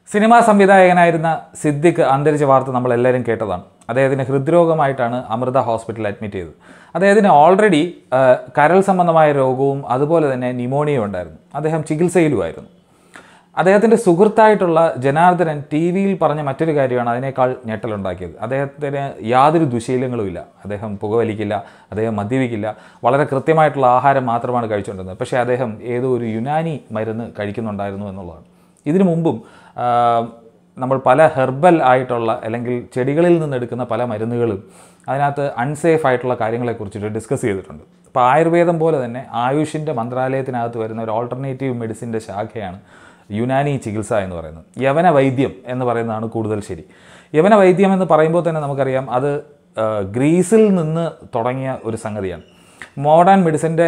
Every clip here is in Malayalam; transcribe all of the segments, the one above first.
സിനിമാ സംവിധായകനായിരുന്ന സിദ്ദിഖ് അന്തരിച്ച വാർത്ത നമ്മൾ എല്ലാവരും കേട്ടതാണ് അദ്ദേഹത്തിന് ഹൃദ്രോഗമായിട്ടാണ് അമൃത ഹോസ്പിറ്റലിൽ അഡ്മിറ്റ് ചെയ്തത് അദ്ദേഹത്തിന് ഓൾറെഡി കരൾ സംബന്ധമായ രോഗവും അതുപോലെ തന്നെ ന്യൂമോണിയയും ഉണ്ടായിരുന്നു അദ്ദേഹം ചികിത്സയിലുമായിരുന്നു അദ്ദേഹത്തിൻ്റെ സുഹൃത്തായിട്ടുള്ള ജനാർദ്ദനൻ ടി വിയിൽ പറഞ്ഞ മറ്റൊരു കാര്യമാണ് അതിനേക്കാൾ ഞെട്ടലുണ്ടാക്കിയത് അദ്ദേഹത്തിന് യാതൊരു ദുശീലങ്ങളുമില്ല അദ്ദേഹം പുകവലിക്കില്ല അദ്ദേഹം മദ്യപിക്കില്ല വളരെ കൃത്യമായിട്ടുള്ള ആഹാരം മാത്രമാണ് കഴിച്ചുകൊണ്ടിരുന്നത് പക്ഷേ അദ്ദേഹം ഏതോ ഒരു യുനാനി മരുന്ന് കഴിക്കുന്നുണ്ടായിരുന്നു എന്നുള്ളതാണ് ഇതിനു മുമ്പും ആ, നമ്മൾ പല ഹെർബൽ ആയിട്ടുള്ള അല്ലെങ്കിൽ ചെടികളിൽ നിന്ന് എടുക്കുന്ന പല മരുന്നുകളും അതിനകത്ത് അൺസേഫ് ആയിട്ടുള്ള കാര്യങ്ങളെക്കുറിച്ചിട്ട് ഡിസ്കസ് ചെയ്തിട്ടുണ്ട് അപ്പോൾ ആയുർവേദം പോലെ തന്നെ ആയുഷിൻ്റെ മന്ത്രാലയത്തിനകത്ത് വരുന്ന ഒരു ഓൾട്ടർനേറ്റീവ് മെഡിസിൻ്റെ ശാഖയാണ് യുനാനി ചികിത്സ എന്ന് പറയുന്നത് യവന വൈദ്യം എന്ന് പറയുന്നതാണ് കൂടുതൽ ശരി യവന വൈദ്യം എന്ന് പറയുമ്പോൾ തന്നെ നമുക്കറിയാം അത് ആ, ഗ്രീസിൽ നിന്ന് തുടങ്ങിയ ഒരു സംഗതിയാണ് മോഡേൺ മെഡിസിൻ്റെ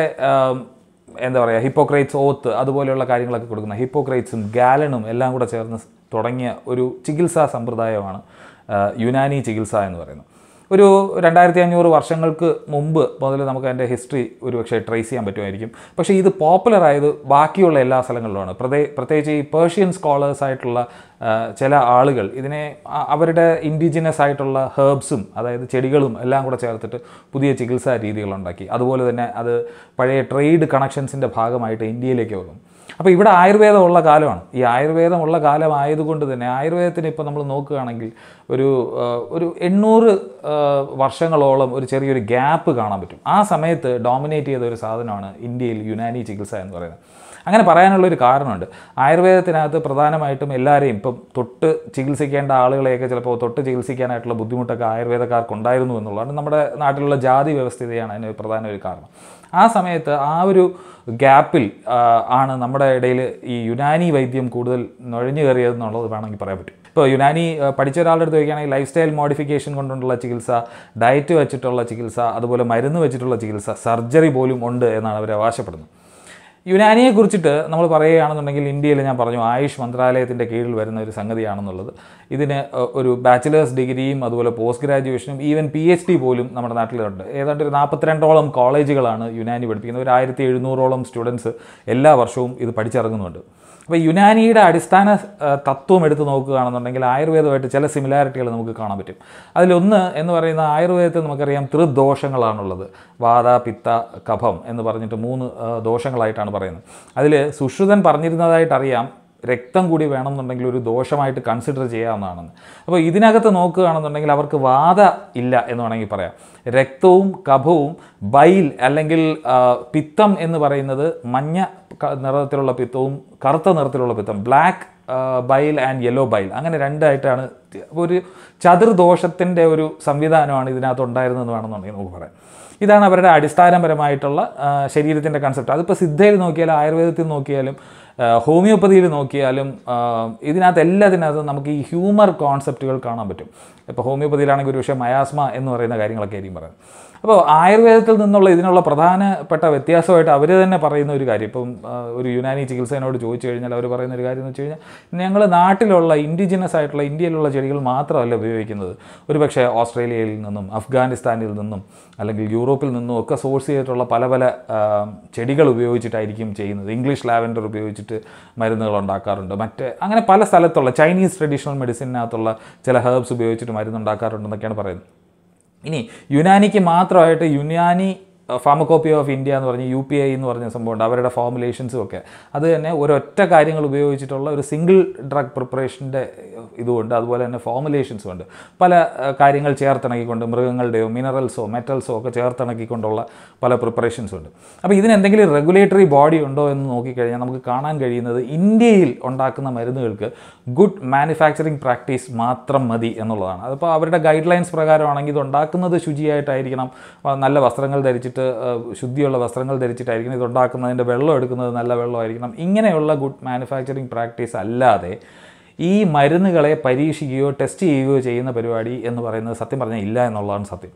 എന്താ പറയുക ഹിപ്പോക്രൈറ്റ്സ് ഓത്ത് അതുപോലെയുള്ള കാര്യങ്ങളൊക്കെ കൊടുക്കുന്ന ഹിപ്പോക്രൈറ്റ്സും ഗാലണും എല്ലാം കൂടെ ചേർന്ന് തുടങ്ങിയ ഒരു ചികിത്സാ സമ്പ്രദായമാണ് ആ, യുനാനി ചികിത്സ എന്ന് പറയുന്നത് ഒരു രണ്ടായിരത്തി അഞ്ഞൂറ് വർഷങ്ങൾക്ക് മുമ്പ് മുതൽ നമുക്ക് അതിൻ്റെ ഹിസ്റ്ററി ഒരു പക്ഷേ ട്രേസ് ചെയ്യാൻ പറ്റുമായിരിക്കും പക്ഷേ ഇത് പോപ്പുലർ ആയത് ബാക്കിയുള്ള എല്ലാ സ്ഥലങ്ങളിലുമാണ് പ്രതേ പ്രത്യേകിച്ച് ഈ പേർഷ്യൻ സ്കോളേഴ്സ് ആയിട്ടുള്ള ആ, ചില ആളുകൾ ഇതിനെ അ- അവരുടെ ഇൻഡിജിനസ് ആയിട്ടുള്ള ഹേർബ്സും അതായത് ചെടികളും എല്ലാം കൂടെ ചേർത്തിട്ട് പുതിയ ചികിത്സാ രീതികളുണ്ടാക്കി അതുപോലെ തന്നെ അത് പഴയ ട്രേഡ് കണക്ഷൻസിൻ്റെ ഭാഗമായിട്ട് ഇന്ത്യയിലേക്ക് വന്നു അപ്പോൾ ഇവിടെ ആയുർവേദം ഉള്ള കാലമാണ് ഈ ആയുർവേദം ഉള്ള കാലമായതുകൊണ്ട് തന്നെ ആയുർവേദത്തിന് ഇപ്പോൾ നമ്മൾ നോക്കുകയാണെങ്കിൽ ഒരു ആ, ഒരു എണ്ണൂറ് ആ, വർഷങ്ങളോളം ഒരു ചെറിയൊരു ഗ്യാപ്പ് കാണാൻ പറ്റും ആ സമയത്ത് ഡോമിനേറ്റ് ചെയ്ത ഒരു സാധനമാണ് ഇന്ത്യയിൽ യുനാനി ചികിത്സ എന്ന് പറയുന്നത് അങ്ങനെ പറയാനുള്ളൊരു കാരണമുണ്ട് ആയുർവേദത്തിനകത്ത് പ്രധാനമായിട്ടും എല്ലാവരെയും ഇപ്പം തൊട്ട് ചികിത്സിക്കേണ്ട ആളുകളെയൊക്കെ ചിലപ്പോൾ തൊട്ട് ചികിത്സിക്കാനായിട്ടുള്ള ബുദ്ധിമുട്ടൊക്കെ ആയുർവേദക്കാർക്കുണ്ടായിരുന്നു എന്നുള്ളതാണ് നമ്മുടെ നാട്ടിലുള്ള ജാതി വ്യവസ്ഥിതിയാണ് അതിന് പ്രധാന ഒരു കാരണം ആ സമയത്ത് ആ ഒരു ഗ്യാപ്പിൽ ആ, ആണ് നമ്മുടെ ഇടയിൽ ഈ യുനാനി വൈദ്യം കൂടുതൽ നുഴഞ്ഞു കയറിയതെന്നുള്ളത് വേണമെങ്കിൽ പറയാൻ പറ്റും ഇപ്പോൾ യുനാനി ആ, പഠിച്ച ഒരാളുടെ അടുത്ത് ചോദിക്കുകയാണെങ്കിൽ ലൈഫ് സ്റ്റൈൽ മോഡിഫിക്കേഷൻ കൊണ്ടുള്ള ചികിത്സ ഡയറ്റ് വെച്ചിട്ടുള്ള ചികിത്സ അതുപോലെ മരുന്ന് വെച്ചിട്ടുള്ള ചികിത്സ സർജറി പോലും ഉണ്ട് എന്നാണ് അവർ അവകാശപ്പെടുന്നത് യുനാനിയെ കുറിച്ചിട്ട് നമ്മൾ പറയുകയാണെന്നുണ്ടെങ്കിൽ ഇന്ത്യയിൽ ഞാൻ പറഞ്ഞു ആയുഷ് മന്ത്രാലയത്തിൻ്റെ കീഴിൽ വരുന്ന ഒരു സംഗതിയാണെന്നുള്ളത് ഇതിന് ഏഹ്, ഒരു ബാച്ചിലേഴ്സ് ഡിഗ്രിയും അതുപോലെ പോസ്റ്റ് ഗ്രാജുവേഷനും ഈവൻ പി എച്ച് ഡി പോലും നമ്മുടെ നാട്ടിലുണ്ട് ഏതാണ്ട് ഒരു നാൽപ്പത്തിരണ്ടോളം കോളേജുകളാണ് യുനാനി പഠിപ്പിക്കുന്നത് ഒരു ആയിരത്തി എഴുന്നൂറോളം സ്റ്റുഡൻസ് എല്ലാ വർഷവും ഇത് പഠിച്ചിറങ്ങുന്നുണ്ട് അപ്പോൾ യുനാനിയുടെ അടിസ്ഥാന ആ, തത്വം എടുത്ത് നോക്കുകയാണെന്നുണ്ടെങ്കിൽ ആയുർവേദമായിട്ട് ചില സിമിലാരിറ്റികൾ നമുക്ക് കാണാൻ പറ്റും അതിലൊന്ന് എന്ന് പറയുന്ന ആയുർവേദത്തിൽ നമുക്കറിയാം ത്രിദോഷങ്ങളാണുള്ളത് വാത പിത്ത കഫം എന്ന് പറഞ്ഞിട്ട് മൂന്ന് ആ, ദോഷങ്ങളായിട്ടാണ് പറയുന്നത് അതിൽ സുശ്രുതൻ പറഞ്ഞിരുന്നതായിട്ട് അറിയാം രക്തം കൂടി വേണമെന്നുണ്ടെങ്കിൽ ഒരു ദോഷമായിട്ട് കൺസിഡർ ചെയ്യാവുന്നതാണെന്ന് അപ്പോൾ ഇതിനകത്ത് നോക്കുകയാണെന്നുണ്ടെങ്കിൽ അവർക്ക് വാത ഇല്ല എന്ന് വേണമെങ്കിൽ പറയാം രക്തവും കഫവും ബൈൽ അല്ലെങ്കിൽ ആ, പിത്തം എന്ന് പറയുന്നത് മഞ്ഞ ക- നിറത്തിലുള്ള പിത്തവും കറുത്ത നിറത്തിലുള്ള പിത്തം black bile and yellow bile അങ്ങനെ രണ്ടായിട്ടാണ് ഒരു ചതുർദോഷത്തിൻ്റെ ഒരു സംവിധാനമാണ് ഇതിനകത്ത് ഉണ്ടായിരുന്നതെന്ന് വേണമെന്നുണ്ടെങ്കിൽ നമുക്ക് പറയാം ഇതാണ് അവരുടെ അടിസ്ഥാനപരമായിട്ടുള്ള ശരീരത്തിൻ്റെ കൺസെപ്റ്റ് അതിപ്പോൾ സിദ്ധയിൽ നോക്കിയാലും ആയുർവേദത്തിൽ നോക്കിയാലും ആ, ഹോമിയോപ്പതിയിൽ നോക്കിയാലും ആ, ഇതിനകത്ത് എല്ലാത്തിനകത്തും നമുക്ക് ഈ ഹ്യൂമർ കോൺസെപ്റ്റുകൾ കാണാൻ പറ്റും ഇപ്പോൾ ഹോമിയോപ്പതിയിലാണെങ്കിൽ ഒരു പക്ഷേ മയാസ്മ എന്ന് പറയുന്ന കാര്യങ്ങളൊക്കെ ആയിരിക്കും പറയുന്നത് അപ്പോൾ ആയുർവേദത്തിൽ നിന്നുള്ള ഇതിനുള്ള പ്രധാനപ്പെട്ട വ്യത്യാസമായിട്ട് അവർ തന്നെ പറയുന്ന ഒരു കാര്യം ഇപ്പം ആ, ഒരു യുനാനി ചികിത്സേനോട് ചോദിച്ചു കഴിഞ്ഞാൽ അവർ പറയുന്ന ഒരു കാര്യം എന്ന് വെച്ച് കഴിഞ്ഞാൽ ഞങ്ങൾ നാട്ടിലുള്ള ഇൻഡിജിനസ് ആയിട്ടുള്ള ഇന്ത്യയിലുള്ള ചെടികൾ മാത്രമല്ല ഉപയോഗിക്കുന്നത് ഒരു പക്ഷേ ഓസ്ട്രേലിയയിൽ നിന്നും അഫ്ഗാനിസ്ഥാനിൽ നിന്നും അല്ലെങ്കിൽ യൂറോപ്പിൽ നിന്നും ഒക്കെ സോഴ്സ് ചെയ്തിട്ടുള്ള പല പല ആ, ചെടികൾ ഉപയോഗിച്ചിട്ടായിരിക്കും ചെയ്യുന്നത് ഇംഗ്ലീഷ് ലാവൻഡർ ഉപയോഗിച്ചിട്ട് മരുന്നുകൾ ഉണ്ടാക്കാറുണ്ട് മറ്റ് അങ്ങനെ പല സ്ഥലത്തുള്ള ചൈനീസ് ട്രഡീഷണൽ മെഡിസിനകത്തുള്ള ചില ഹെർബ്സ് ഉപയോഗിച്ചിട്ട് മരുന്നുണ്ടാക്കാറുണ്ടെന്നൊക്കെയാണ് പറയുന്നത് ഇനി യുനാനിക്ക് മാത്രമായിട്ട് യുനാനി ഫാമക്കോപ്പി ഓഫ് ഇന്ത്യ എന്ന് പറഞ്ഞ് യു പി ഐ എന്ന് പറഞ്ഞ സംഭവമുണ്ട് അവരുടെ ഫോമുലേഷൻസും ഒക്കെ അത് തന്നെ ഒരൊറ്റ കാര്യങ്ങൾ ഉപയോഗിച്ചിട്ടുള്ള ഒരു സിംഗിൾ ഡ്രഗ് പ്രിപ്പറേഷൻ്റെ ഇതുമുണ്ട് അതുപോലെ തന്നെ ഫോമുലേഷൻസും ഉണ്ട് പല ആ, കാര്യങ്ങൾ ചേർത്തിണക്കിക്കൊണ്ട് മൃഗങ്ങളുടെയോ മിനറൽസോ മെറ്റൽസോ ഒക്കെ ചേർത്തിണക്കിക്കൊണ്ടുള്ള പല പ്രിപ്പറേഷൻസും ഉണ്ട് അപ്പോൾ ഇതിന് എന്തെങ്കിലും റെഗുലേറ്ററി ബോഡി ഉണ്ടോ എന്ന് നോക്കിക്കഴിഞ്ഞാൽ നമുക്ക് കാണാൻ കഴിയുന്നത് ഇന്ത്യയിൽ ഉണ്ടാക്കുന്ന മരുന്നുകൾക്ക് ഗുഡ് മാനുഫാക്ചറിങ് പ്രാക്ടീസ് മാത്രം മതി എന്നുള്ളതാണ് അതിപ്പോൾ അവരുടെ ഗൈഡ് ലൈൻസ് പ്രകാരമാണെങ്കിൽ ഇത് ഉണ്ടാക്കുന്നത് ശുചിയായിട്ടായിരിക്കണം ആ, നല്ല വസ്ത്രങ്ങൾ ധരിച്ചിട്ട് ആ, ശുദ്ധിയുള്ള വസ്ത്രങ്ങൾ ധരിച്ചിട്ടായിരിക്കണം ഇത് ഉണ്ടാക്കുന്നതിൻ്റെ വെള്ളം എടുക്കുന്നത് നല്ല വെള്ളമായിരിക്കണം ഇങ്ങനെയുള്ള ഗുഡ് മാനുഫാക്ചറിങ് പ്രാക്ടീസ് അല്ലാതെ ഈ മരുന്നുകളെ പരീക്ഷിക്കുകയോ ടെസ്റ്റ് ചെയ്യുകയോ ചെയ്യുന്ന പരിപാടി എന്ന് പറയുന്നത് സത്യം പറഞ്ഞാൽ ഇല്ല എന്നുള്ളതാണ് സത്യം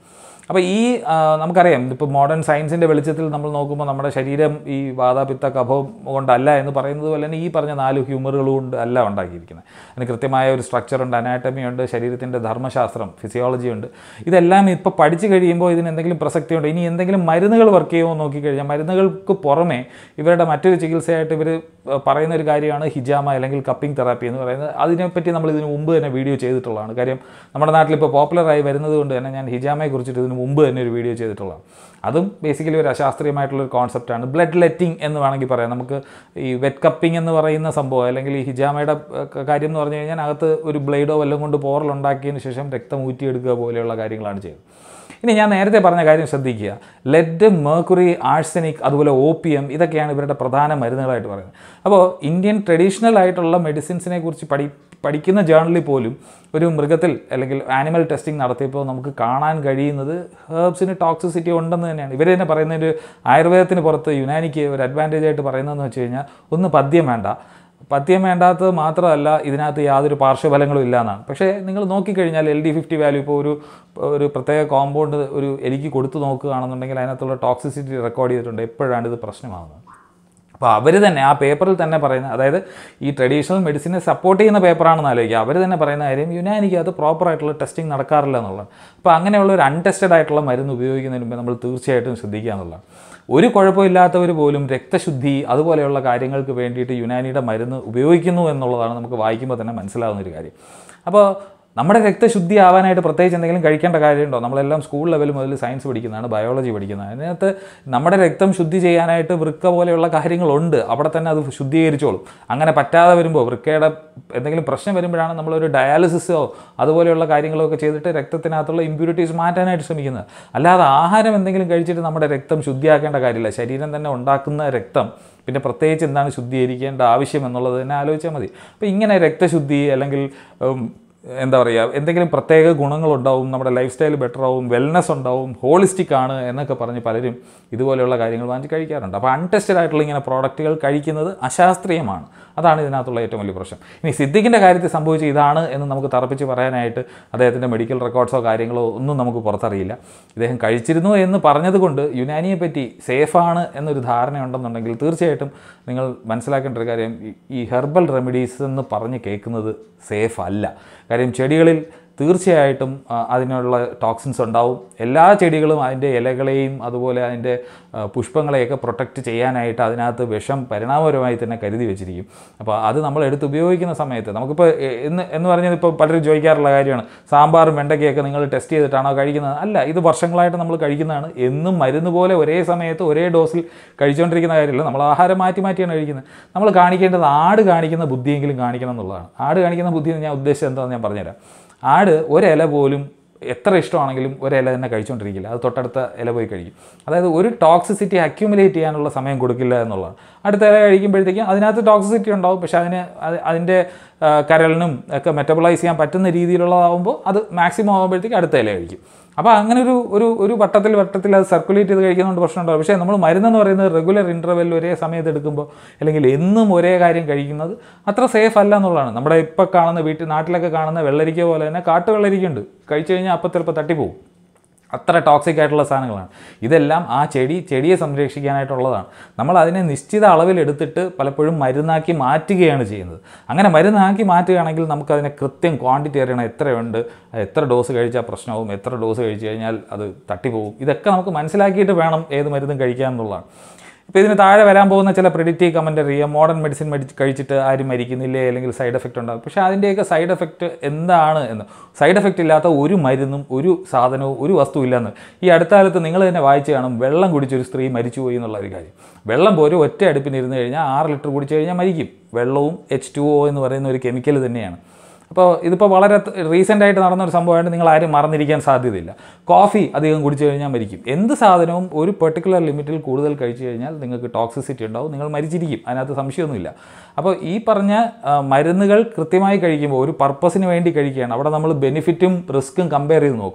അപ്പോൾ ഈ ആ, നമുക്കറിയാം ഇപ്പോൾ മോഡേൺ സയൻസിൻ്റെ വെളിച്ചത്തിൽ നമ്മൾ നോക്കുമ്പോൾ നമ്മുടെ ശരീരം ഈ വാതാപിത്ത കഫം കൊണ്ടല്ല എന്ന് പറയുന്നത് പോലെ തന്നെ ഈ പറഞ്ഞ നാല് ഹ്യൂമറുകൾ കൊണ്ട് അല്ല ഉണ്ടാക്കിയിരിക്കുന്നത് അതിന് കൃത്യമായ ഒരു സ്ട്രക്ചർ ഉണ്ട് അനാറ്റമി ഉണ്ട് ശരീരത്തിൻ്റെ ധർമ്മശാസ്ത്രം ഫിസിയോളജി ഉണ്ട് ഇതെല്ലാം ഇപ്പോൾ പഠിച്ചു കഴിയുമ്പോൾ ഇതിന് എന്തെങ്കിലും പ്രസക്തിയുണ്ട് ഇനി എന്തെങ്കിലും മരുന്നുകൾ വർക്ക് ചെയ്യുമോ എന്ന് നോക്കിക്കഴിഞ്ഞാൽ മരുന്നുകൾക്ക് പുറമെ ഇവരുടെ മറ്റൊരു ചികിത്സയായിട്ട് ഇവർ പറയുന്ന ഒരു കാര്യമാണ് ഹിജാമ അല്ലെങ്കിൽ കപ്പിംഗ് തെറാപ്പി എന്ന് പറയുന്നത് അതിനെപ്പറ്റി നമ്മൾ ഇതിന് മുമ്പ് തന്നെ വീഡിയോ ചെയ്തിട്ടുള്ളതാണ് കാര്യം നമ്മുടെ നാട്ടിൽ ഇപ്പോൾ പോപ്പുലറായി വരുന്നത് കൊണ്ട് തന്നെ ഞാൻ ഹിജാമയെ കുറിച്ചിട്ട് ഇതിന് മുമ്പ് തന്നെ ഒരു വീഡിയോ ചെയ്തിട്ടുള്ളതാണ് അതും ബേസിക്കലി ഒരു അശാസ്ത്രീയമായിട്ടുള്ളൊരു കോൺസെപ്റ്റാണ് ബ്ലഡ് ലെറ്റിംഗ് എന്ന് വേണമെങ്കിൽ പറയാം നമുക്ക് ഈ വെറ്റ് കപ്പിംഗ് എന്ന് പറയുന്ന സംഭവം അല്ലെങ്കിൽ ഈ ഹിജാമയുടെ ഏഹ്, കാര്യം എന്ന് പറഞ്ഞു കഴിഞ്ഞാൽ അകത്ത് ഒരു ബ്ലേഡോ വല്ലതും കൊണ്ട് പോറലുണ്ടാക്കിയതിന് ശേഷം രക്തം ഊറ്റിയെടുക്കുക പോലെയുള്ള കാര്യങ്ങളാണ് ചെയ്യുന്നത് ഇനി ഞാൻ നേരത്തെ പറഞ്ഞ കാര്യം ശ്രദ്ധിക്കുക ലെഡ് മേക്കുറി ആഴ്സനിക് അതുപോലെ ഒ പി എം ഇതൊക്കെയാണ് ഇവരുടെ പ്രധാന മരുന്നുകളായിട്ട് പറയുന്നത് അപ്പോൾ ഇന്ത്യൻ ട്രഡീഷണൽ ആയിട്ടുള്ള മെഡിസിൻസിനെ കുറിച്ച് പഠി പഠിക്കുന്ന ജേർണലിൽ പോലും ഒരു മൃഗത്തിൽ അല്ലെങ്കിൽ ആനിമൽ ടെസ്റ്റിംഗ് നടത്തിയപ്പോൾ നമുക്ക് കാണാൻ കഴിയുന്നത് ഹേർബ്സിന് ടോക്സിസിറ്റി ഉണ്ടെന്ന് തന്നെയാണ് ഇവർ തന്നെ പറയുന്ന ഒരു ആയുർവേദത്തിന് പുറത്ത് യുനാനിക്ക് ഒരു അഡ്വാൻറ്റേജ് ആയിട്ട് പറയുന്നതെന്ന് വെച്ച് കഴിഞ്ഞാൽ ഒന്ന് പദ്യം വേണ്ട പഥ്യം വേണ്ടാത്തത് മാത്രമല്ല ഇതിനകത്ത് യാതൊരു പാർശ്വഫലങ്ങളും ഇല്ല എന്നാണ് പക്ഷേ നിങ്ങൾ നോക്കിക്കഴിഞ്ഞാൽ എൽ ഡി ഫിഫ്റ്റി വാല്യൂ ഇപ്പോൾ ഒരു ഒരു പ്രത്യേക കോമ്പൗണ്ട് ഒരു എലിക്ക് കൊടുത്തു നോക്കുകയാണെന്നുണ്ടെങ്കിൽ അതിനകത്തുള്ള ടോക്സിസിറ്റി റെക്കോർഡ് ചെയ്തിട്ടുണ്ട് എപ്പോഴാണ് ഇത് പ്രശ്നമാകുന്നത് അപ്പോൾ അവർ തന്നെ ആ പേപ്പറിൽ തന്നെ പറയുന്ന അതായത് ഈ ട്രഡീഷണൽ മെഡിസിനെ സപ്പോർട്ട് ചെയ്യുന്ന പേപ്പറാണെന്ന് ആലോചിക്കുക അവർ തന്നെ പറയുന്ന കാര്യം യുനാനിക്ക് അത് പ്രോപ്പറായിട്ടുള്ള ടെസ്റ്റിംഗ് നടക്കാറില്ല എന്നുള്ളത് അപ്പോൾ അങ്ങനെയുള്ള ഒരു അൺടെസ്റ്റഡ് ആയിട്ടുള്ള മരുന്ന് ഉപയോഗിക്കുന്നതിന് മുമ്പ് നമ്മൾ തീർച്ചയായിട്ടും ശ്രദ്ധിക്കുക എന്നുള്ളതാണ് ഒരു കുഴപ്പമില്ലാത്തവർ പോലും രക്തശുദ്ധി അതുപോലെയുള്ള കാര്യങ്ങൾക്ക് വേണ്ടിയിട്ട് യുനാനിയുടെ മരുന്ന് ഉപയോഗിക്കുന്നു എന്നുള്ളതാണ് നമുക്ക് വായിക്കുമ്പോൾ തന്നെ മനസ്സിലാവുന്ന ഒരു കാര്യം അപ്പോൾ നമ്മുടെ രക്തശുദ്ധി ആവാനായിട്ട് പ്രത്യേകിച്ച് എന്തെങ്കിലും കഴിക്കേണ്ട കാര്യമുണ്ടോ നമ്മളെല്ലാം സ്കൂൾ ലെവൽ മുതൽ സയൻസ് പഠിക്കുന്നതാണ് ബയോളജി പഠിക്കുന്നത് അതിനകത്ത് നമ്മുടെ രക്തം ശുദ്ധി ചെയ്യാനായിട്ട് വൃക്ക പോലെയുള്ള കാര്യങ്ങളുണ്ട് അവിടെ തന്നെ അത് ശുദ്ധീകരിച്ചോളും അങ്ങനെ പറ്റാതെ വരുമ്പോൾ വൃക്കയുടെ എന്തെങ്കിലും പ്രശ്നം വരുമ്പോഴാണ് നമ്മളൊരു ഡയാലിസിസോ അതുപോലെയുള്ള കാര്യങ്ങളൊക്കെ ചെയ്തിട്ട് രക്തത്തിനകത്തുള്ള ഇമ്പ്യൂരിറ്റീസ് മാറ്റാനായിട്ട് ശ്രമിക്കുന്നത് അല്ലാതെ ആഹാരം എന്തെങ്കിലും കഴിച്ചിട്ട് നമ്മുടെ രക്തം ശുദ്ധിയാക്കേണ്ട കാര്യമില്ല ശരീരം തന്നെ ഉണ്ടാക്കുന്ന രക്തം പിന്നെ പ്രത്യേകിച്ച് എന്താണ് ശുദ്ധീകരിക്കേണ്ട ആവശ്യം എന്നുള്ളത് തന്നെ ആലോചിച്ചാൽ മതി അപ്പോൾ ഇങ്ങനെ രക്തശുദ്ധി അല്ലെങ്കിൽ ഉം, എന്താ പറയുക എന്തെങ്കിലും പ്രത്യേക ഗുണങ്ങളുണ്ടാവും നമ്മുടെ ലൈഫ് സ്റ്റൈൽ ബെറ്റർ ആവും വെൽനെസ് ഉണ്ടാവും ഹോളിസ്റ്റിക് ആണ് എന്നൊക്കെ പറഞ്ഞ് പലരും ഇതുപോലെയുള്ള കാര്യങ്ങൾ വാങ്ങിച്ച് കഴിക്കാറുണ്ട് അപ്പോൾ അൺടെസ്റ്റഡ് ആയിട്ടുള്ള ഇങ്ങനെ പ്രോഡക്റ്റുകൾ കഴിക്കുന്നത് അശാസ്ത്രീയമാണ് അതാണ് ഇതിനകത്തുള്ള ഏറ്റവും വലിയ പ്രശ്നം ഇനി സിദ്ദിഖിൻ്റെ കാര്യത്തിൽ സംഭവിച്ച ഇതാണ് എന്ന് നമുക്ക് തറപ്പിച്ച് പറയാനായിട്ട് അദ്ദേഹത്തിൻ്റെ മെഡിക്കൽ റെക്കോർഡ്സോ കാര്യങ്ങളോ ഒന്നും നമുക്ക് പുറത്തറിയില്ല ഇദ്ദേഹം കഴിച്ചിരുന്നു എന്ന് പറഞ്ഞതുകൊണ്ട് യുനാനിയെ പറ്റി സേഫാണ് എന്നൊരു ധാരണയുണ്ടെന്നുണ്ടെങ്കിൽ തീർച്ചയായിട്ടും നിങ്ങൾ മനസ്സിലാക്കേണ്ട ഒരു കാര്യം ഈ- ഈ ഹെർബൽ റെമഡീസ് എന്ന് പറഞ്ഞ് കേൾക്കുന്നത് സേഫ് അല്ല കാര്യം ചെടികളിൽ തീർച്ചയായിട്ടും ആ, അതിനുള്ള ടോക്സിൻസ് ഉണ്ടാവും എല്ലാ ചെടികളും അതിൻ്റെ ഇലകളെയും അതുപോലെ അതിൻ്റെ ആ, പുഷ്പങ്ങളെയൊക്കെ പ്രൊട്ടക്റ്റ് ചെയ്യാനായിട്ട് അതിനകത്ത് വിഷം പരിണാമപരമായി തന്നെ കരുതി വെച്ചിരിക്കും അപ്പോൾ അത് നമ്മൾ എടുത്ത് ഉപയോഗിക്കുന്ന സമയത്ത് നമുക്കിപ്പോൾ എ- എന്ന് എന്ന് പറഞ്ഞത് ഇപ്പോൾ പലരും ചോദിക്കാറുള്ള കാര്യമാണ് സാമ്പാറും വെണ്ടയ്ക്കൊക്കെ നിങ്ങൾ ടെസ്റ്റ് ചെയ്തിട്ടാണോ കഴിക്കുന്നത് അല്ല ഇത് വർഷങ്ങളായിട്ട് നമ്മൾ കഴിക്കുന്നതാണ് എന്നും മരുന്ന് പോലെ ഒരേ സമയത്ത് ഒരേ ഡോസിൽ കഴിച്ചുകൊണ്ടിരിക്കുന്ന കാര്യമില്ല നമ്മൾ ആഹാരം മാറ്റി മാറ്റിയാണ് കഴിക്കുന്നത് നമ്മൾ കാണിക്കേണ്ടത് ആട് കാണിക്കുന്ന ബുദ്ധിയെങ്കിലും കാണിക്കണം എന്നുള്ളതാണ് ആട് കാണിക്കുന്ന ബുദ്ധി എന്ന് ഞാൻ ഉദ്ദേശിച്ചത് എന്താണെന്ന് ഞാൻ പറഞ്ഞുതരാം ആട് ഒരില പോലും എത്ര ഇഷ്ടമാണെങ്കിലും ഒരില തന്നെ കഴിച്ചുകൊണ്ടിരിക്കില്ല അത് തൊട്ടടുത്ത ഇല പോയി കഴിക്കും അതായത് ഒരു ടോക്സിസിറ്റി അക്യുമുലേറ്റ് ചെയ്യാനുള്ള സമയം കൊടുക്കില്ല എന്നുള്ളതാണ് അടുത്ത ഇല കഴിക്കുമ്പോഴത്തേക്കും അതിനകത്ത് ടോക്സിസിറ്റി ഉണ്ടാവും പക്ഷേ അതിന് അത് അതിൻ്റെ ആ, കരളിനും ഒക്കെ മെറ്റബിളൈസ് ചെയ്യാൻ പറ്റുന്ന രീതിയിലുള്ളതാകുമ്പോൾ അത് മാക്സിമം ആകുമ്പോഴത്തേക്ക് അടുത്ത ഇല കഴിക്കും അപ്പോൾ അങ്ങനെ ഒരു ഒരു ഒരു വട്ടത്തിൽ വട്ടത്തിൽ അത് സർക്കുലേറ്റ് ചെയ്ത് കഴിക്കുന്നതുകൊണ്ട് പ്രശ്നമുണ്ടാവും പക്ഷേ നമ്മൾ മരുന്നെന്ന് പറയുന്നത് റെഗുലർ ഇൻ്റർവെൽ ഒരേ സമയത്ത് എടുക്കുമ്പോൾ അല്ലെങ്കിൽ എന്നും ഒരേ കാര്യം കഴിക്കുന്നത് അത്ര സേഫ് അല്ല എന്നുള്ളതാണ് നമ്മുടെ ഇപ്പോൾ കാണുന്ന വീട്ടിൽ നാട്ടിലൊക്കെ കാണുന്ന വെള്ളരിക്ക പോലെ തന്നെ കാട്ടു വെള്ളരിക്കുണ്ട് കഴിച്ചു കഴിഞ്ഞാൽ അപ്പം ചിലപ്പോൾ തട്ടിപ്പോവും അത്ര ടോക്സിക് ആയിട്ടുള്ള സാധനങ്ങളാണ് ഇതെല്ലാം ആ ചെടി ചെടിയെ സംരക്ഷിക്കാനായിട്ടുള്ളതാണ് നമ്മൾ അതിനെ നിശ്ചിത അളവിൽ എടുത്തിട്ട് പലപ്പോഴും മരുന്നാക്കി മാറ്റുകയാണ് ചെയ്യുന്നത് അങ്ങനെ മരുന്നാക്കി മാറ്റുകയാണെങ്കിൽ നമുക്കതിനെ കൃത്യം ക്വാണ്ടിറ്റി അറിയണം എത്രയുണ്ട് അത് എത്ര ഡോസ് കഴിച്ചാൽ പ്രശ്നവും എത്ര ഡോസ് കഴിച്ചു കഴിഞ്ഞാൽ അത് തട്ടിപ്പോവും ഇതൊക്കെ നമുക്ക് മനസ്സിലാക്കിയിട്ട് വേണം ഏത് മരുന്നും കഴിക്കുക എന്നുള്ളതാണ് ഇപ്പോൾ ഇതിന് താഴെ വരാൻ പോകുന്ന ചില പ്രിഡിക്റ്റീവ് കമൻ്റ് അറിയാം മോഡേൺ മെഡിസിൻ മെഡി കഴിച്ചിട്ട് ആരും മരിക്കുന്നില്ലേ അല്ലെങ്കിൽ സൈഡ് എഫക്റ്റ് ഉണ്ടാകും പക്ഷേ അതിൻ്റെയൊക്കെ സൈഡ് എഫക്റ്റ് എന്താണ് എന്ന് സൈഡ് എഫക്റ്റ് ഇല്ലാത്ത ഒരു മരുന്നും ഒരു സാധനവും ഒരു വസ്തു ഇല്ലെന്ന് ഈ അടുത്ത കാലത്ത് നിങ്ങൾ തന്നെ വായിച്ചു കാണും വെള്ളം കുടിച്ചൊരു സ്ത്രീ മരിച്ചുപോയി എന്നുള്ള ഒരു കാര്യം വെള്ളം പോലും ഒറ്റ അടുപ്പിന് ഇരുന്ന് കഴിഞ്ഞാൽ ആറ് ലിറ്റർ കുടിച്ചു കഴിഞ്ഞാൽ മരിക്കും വെള്ളവും എച്ച് ടു ഒ എന്ന് പറയുന്ന ഒരു കെമിക്കൽ തന്നെയാണ് അപ്പോൾ ഇതിപ്പോൾ വളരെ റീസെൻ്റ് ആയിട്ട് നടന്ന ഒരു സംഭവമായിട്ട് നിങ്ങൾ ആരും മറന്നിരിക്കാൻ സാധ്യതയില്ല കോഫി അധികം കുടിച്ചു കഴിഞ്ഞാൽ മരിക്കും എന്ത് സാധനവും ഒരു പെർട്ടിക്കുലർ ലിമിറ്റിൽ കൂടുതൽ കഴിച്ചു കഴിഞ്ഞാൽ നിങ്ങൾക്ക് ടോക്സിസിറ്റി ഉണ്ടാവും നിങ്ങൾ മരിച്ചിരിക്കും അതിനകത്ത് സംശയമൊന്നുമില്ല അപ്പോൾ ഈ പറഞ്ഞ ആ, മരുന്നുകൾ കൃത്യമായി കഴിക്കുമ്പോൾ ഒരു പർപ്പസിന് വേണ്ടി കഴിക്കുകയാണ് അവിടെ നമ്മൾ ബെനിഫിറ്റും റിസ്ക്കും കമ്പയർ ചെയ്ത് നോക്കും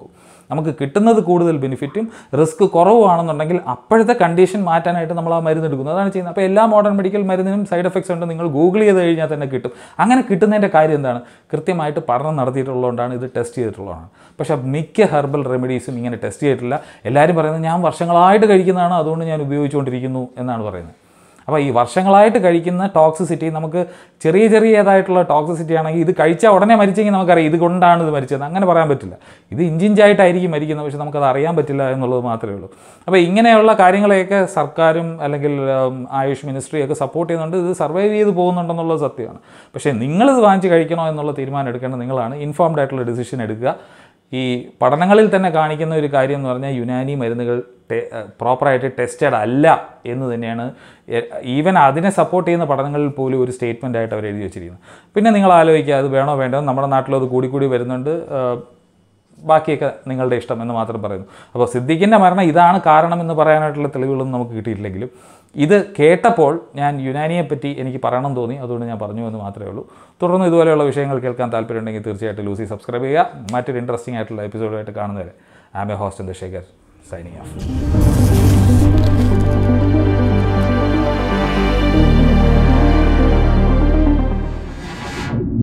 നമുക്ക് കിട്ടുന്നത് കൂടുതൽ ബെനിഫിറ്റും റിസ്ക് കുറവാണെന്നുണ്ടെങ്കിൽ അപ്പോഴത്തെ കണ്ടീഷൻ മാറ്റാനായിട്ട് നമ്മൾ ആ മരുന്ന് എടുക്കുന്നു അതാണ് ചെയ്യുന്നത് അപ്പോൾ എല്ലാ മോഡേൺ മെഡിക്കൽ മരുന്നിനും സൈഡ് എഫക്ട്സ് ഉണ്ട് നിങ്ങൾ ഗൂഗിൾ ചെയ്ത് കഴിഞ്ഞാൽ തന്നെ കിട്ടും അങ്ങനെ കിട്ടുന്നതിൻ്റെ കാര്യം എന്താണ് കൃത്യമായിട്ട് പഠനം നടത്തിയിട്ടുള്ളതുകൊണ്ടാണ് ഇത് ടെസ്റ്റ് ചെയ്തിട്ടുള്ളതാണ് പക്ഷേ മിക്ക ഹെർബൽ റെമഡീസും ഇങ്ങനെ ടെസ്റ്റ് ചെയ്തിട്ടില്ല എല്ലാവരും പറയുന്നത് ഞാൻ വർഷങ്ങളായിട്ട് കഴിക്കുന്നതാണ് അതുകൊണ്ട് ഞാൻ ഉപയോഗിച്ചുകൊണ്ടിരിക്കുന്നു എന്നാണ് പറയുന്നത് അപ്പോൾ ഈ വർഷങ്ങളായിട്ട് കഴിക്കുന്ന ടോക്സിസിറ്റി നമുക്ക് ചെറിയ ചെറിയതായിട്ടുള്ള ടോക്സിസിറ്റി ആണെങ്കിൽ ഇത് കഴിച്ചാൽ ഉടനെ മരിച്ചെങ്കിൽ നമുക്കറിയാം ഇത് കൊണ്ടാണ് ഇത് മരിച്ചത് അങ്ങനെ പറയാൻ പറ്റില്ല ഇത് ഇഞ്ചിഞ്ചായിട്ടായിരിക്കും മരിക്കുന്നത് പക്ഷെ നമുക്കത് അറിയാൻ പറ്റില്ല എന്നുള്ളത് മാത്രമേ ഉള്ളൂ അപ്പോൾ ഇങ്ങനെയുള്ള കാര്യങ്ങളെയൊക്കെ സർക്കാരും അല്ലെങ്കിൽ ഉം, ആയുഷ് മിനിസ്ട്രിയൊക്കെ സപ്പോർട്ട് ചെയ്യുന്നുണ്ട് ഇത് സർവൈവ് ചെയ്ത് പോകുന്നുണ്ടെന്നുള്ളത് സത്യമാണ് പക്ഷേ നിങ്ങളിത് വാങ്ങിച്ച് കഴിക്കണോ എന്നുള്ള തീരുമാനം എടുക്കേണ്ടത് നിങ്ങളാണ് ഇൻഫോംഡ് ആയിട്ടുള്ള ഡിസിഷൻ എടുക്കുക ഈ പഠനങ്ങളിൽ തന്നെ കാണിക്കുന്ന ഒരു കാര്യം എന്ന് പറഞ്ഞാൽ യുനാനി മരുന്നുകൾ പ്രോപ്പറായിട്ട് ടെസ്റ്റഡ് അല്ല എന്ന് തന്നെയാണ് ഈവൻ അതിനെ സപ്പോർട്ട് ചെയ്യുന്ന പഠനങ്ങളിൽ പോലും ഒരു സ്റ്റേറ്റ്മെൻ്റ് ആയിട്ട് അവർ എഴുതി വെച്ചിരിക്കുന്നത് പിന്നെ നിങ്ങൾ ആലോചിക്കുക അത് വേണോ വേണ്ടോ നമ്മുടെ നാട്ടിലും അത് കൂടി കൂടി വരുന്നുണ്ട് ആ, ബാക്കിയൊക്കെ നിങ്ങളുടെ ഇഷ്ടം എന്ന് മാത്രം പറയുന്നു അപ്പോൾ സിദ്ദിഖിൻ്റെ മരണം ഇതാണ് കാരണമെന്ന് പറയാനായിട്ടുള്ള തെളിവുകളൊന്നും നമുക്ക് കിട്ടിയിട്ടില്ലെങ്കിലും ഇത് കേട്ടപ്പോൾ ഞാൻ യുനാനിയെ പറ്റി എനിക്ക് പറയണം തോന്നി അതുകൊണ്ട് ഞാൻ പറഞ്ഞു എന്ന് മാത്രമേ ഉള്ളൂ തുടർന്ന് ഇതുപോലെയുള്ള വിഷയങ്ങൾ കേൾക്കാൻ താല്പര്യമുണ്ടെങ്കിൽ തീർച്ചയായിട്ടും ലൂസി സബ്സ്ക്രൈബ് ചെയ്യുക മറ്റൊരു ഇൻട്രസ്റ്റിംഗ് ആയിട്ടുള്ള എപ്പിസോഡുമായിട്ട് കാണുന്നവരെ ആമെ ഹോസ്റ്റൽ ശേഖർ സൈനിങ് ഓഫ്